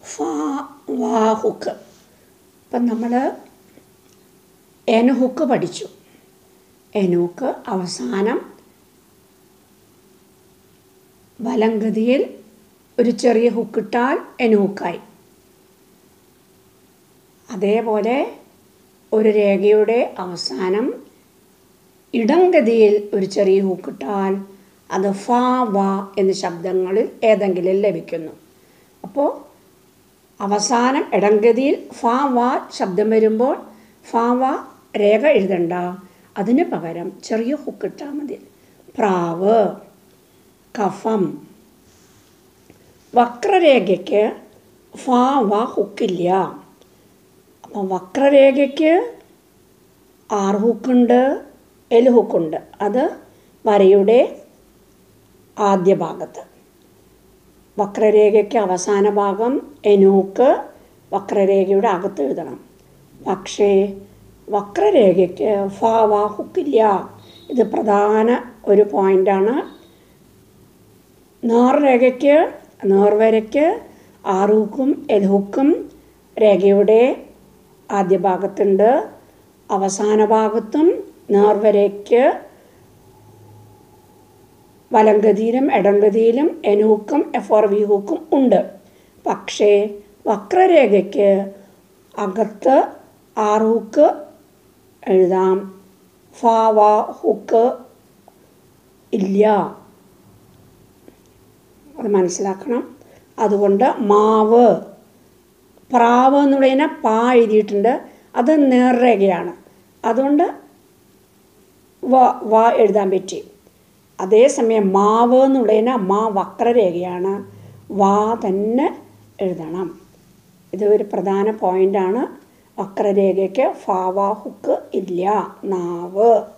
ഫാ വാ ഹുക്ക് ഇപ്പം നമ്മൾ എൻ ഹുക്ക് പഠിച്ചു എൻ ഹുക്ക് അവസാനം വലംഗതിയിൽ ഒരു ചെറിയ ഹുക്കിട്ടാൽ എൻ ഹുക്കായി അതേപോലെ ഒരു രേഖയുടെ അവസാനം ഇടംഗതിയിൽ ഒരു ചെറിയ ഹൂക്കിട്ടാൽ അത് ഫ വ എന്ന ശബ്ദങ്ങളിൽ ഏതെങ്കിലും ലഭിക്കുന്നു അപ്പോൾ അവസാനം ഇടംഗതിയിൽ ഫ വ ശബ്ദം വരുമ്പോൾ ഫ വ രേഖ എഴുതണ്ട അതിന് പകരം ചെറിയ ഹുക്കിട്ടാൽ മതി പ്രാവ് കഫം വക്രരേഖയ്ക്ക് ഫ വ ഹുക്കില്ല അപ്പോൾ വക്രരേഖയ്ക്ക് ആർ ഹുക്കുണ്ട് എൽ ഹുക്കുണ്ട് അത് വരയുടെ ആദ്യ ഭാഗത്ത് വക്രരേഖയ്ക്ക് അവസാന ഭാഗം എനൂക്ക് വക്രരേഖയുടെ അകത്ത് എഴുതണം പക്ഷേ വക്രരേഖയ്ക്ക് ഫ വ ഹുക്കില്ല ഇത് പ്രധാന ഒരു പോയിൻ്റാണ് നേർരേഖയ്ക്ക് നേർവരയ്ക്ക് ആറുഹുക്കും എൽഹുക്കും രേഖയുടെ ആദ്യ ഭാഗത്തുണ്ട് അവസാന ഭാഗത്തും നേർവരയ്ക്ക് വലംഗതിയിലും ഇടംഗതിയിലും എനൂക്കും എഫ് ഓർ വി ഹുക്കും ഉണ്ട് പക്ഷേ വക്രരേഖയ്ക്ക് അകത്ത് ആറ് ഹുക്ക് എഴുതാം ഫാവ ഹുക്ക് ഇല്ല അത് മനസ്സിലാക്കണം അതുകൊണ്ട് മാവ് പ്രാവ് എന്നുള്ളതിനെ പാ എഴുതിയിട്ടുണ്ട് അത് നേർരേഖയാണ് അതുകൊണ്ട് വ വ എഴുതാൻ പറ്റി അതേസമയം മാവ് എന്നുള്ളതിന് മാ വക്രരേഖയാണ് വാ തന്നെ എഴുതണം ഇത് ഒരു പ്രധാന പോയിൻ്റാണ് വക്രരേഖയ്ക്ക് ഫാവ ഹുക്ക് ഇല്ല നാവ്